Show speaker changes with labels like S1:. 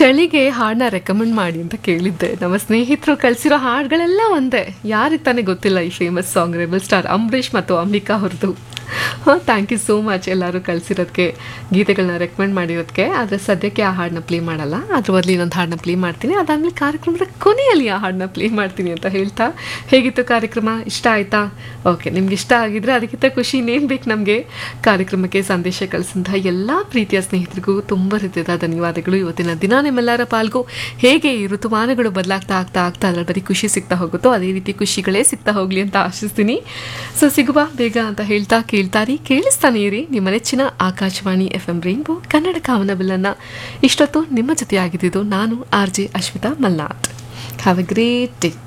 S1: ಚಳಿಗೆ ಹಾಡನ್ನ ರೆಕಮೆಂಡ್ ಮಾಡಿ ಅಂತ ಕೇಳಿದ್ದೆ ನಮ್ಮ ಸ್ನೇಹಿತರು ಕಳಿಸಿರೋ ಹಾಡುಗಳೆಲ್ಲ ಒಂದೇ ಯಾರಿಗೆ ತಾನೇ ಗೊತ್ತಿಲ್ಲ ಈ famous song rebel star Ambareesh ಮತ್ತು ಅಂಬಿಕಾ ಅವ್ರದ್ದು ಹಾಂ ಥ್ಯಾಂಕ್ ಯು ಸೋ ಮಚ್ ಎಲ್ಲರೂ ಕಳಿಸಿರೋದಕ್ಕೆ ಗೀತೆಗಳನ್ನ ರೆಕಮೆಂಡ್ ಮಾಡಿರೋದಕ್ಕೆ ಆದರೆ ಸದ್ಯಕ್ಕೆ ಆ ಹಾಡನ್ನ ಪ್ಲೇ ಮಾಡಲ್ಲ ಅದ್ರ ಬದಲು ಇನ್ನೊಂದು ಹಾಡನ್ನ ಪ್ಲೇ ಮಾಡ್ತೀನಿ ಅದಾದಮೇಲೆ ಕಾರ್ಯಕ್ರಮದ ಕೊನೆಯಲ್ಲಿ ಆ ಹಾಡನ್ನ ಪ್ಲೇ ಮಾಡ್ತೀನಿ ಅಂತ ಹೇಳ್ತಾ ಹೇಗಿತ್ತು ಕಾರ್ಯಕ್ರಮ ಇಷ್ಟ ಆಯ್ತಾ ಓಕೆ ನಿಮ್ಗೆ ಇಷ್ಟ ಆಗಿದ್ರೆ ಅದಕ್ಕಿಂತ ಖುಷಿ ಇನ್ನೇನು ಬೇಕು ನಮಗೆ ಕಾರ್ಯಕ್ರಮಕ್ಕೆ ಸಂದೇಶ ಕಳಿಸಿದಂತಹ ಎಲ್ಲ ಪ್ರೀತಿಯ ಸ್ನೇಹಿತರಿಗೂ ತುಂಬ ಹೃದಯದ ಧನ್ಯವಾದಗಳು ಇವತ್ತಿನ ದಿನ ನಿಮ್ಮೆಲ್ಲರ ಪಾಲ್ಗೂ ಹೇಗೆ ಈ ಋತುಮಾನಗಳು ಬದಲಾಗ್ತಾ ಆಗ್ತಾ ಆಗ್ತಾ ಅದರ ಬರೀ ಖುಷಿ ಸಿಗ್ತಾ ಹೋಗುತ್ತೋ ಅದೇ ರೀತಿ ಖುಷಿಗಳೇ ಸಿಗ್ತಾ ಹೋಗಲಿ ಅಂತ ಆಶಿಸ್ತೀನಿ ಸೊ ಸಿಗುವ ಬೇಗ ಅಂತ ಹೇಳ್ತಾ ಕೇಳ್ತಾರಿ ಕೇಳಿಸ್ತಾನೆ ಇರಿ ನಿಮ್ಮ ನೆಚ್ಚಿನ Akashvani F M rainbow Kannada ಕಾಮನಬಿಲ್ಲನ್ನು ಇಷ್ಟೊತ್ತು ನಿಮ್ಮ ಜೊತೆ ಆಗಿದ್ದು ನಾನು R J Ashwitha Malnath have a great day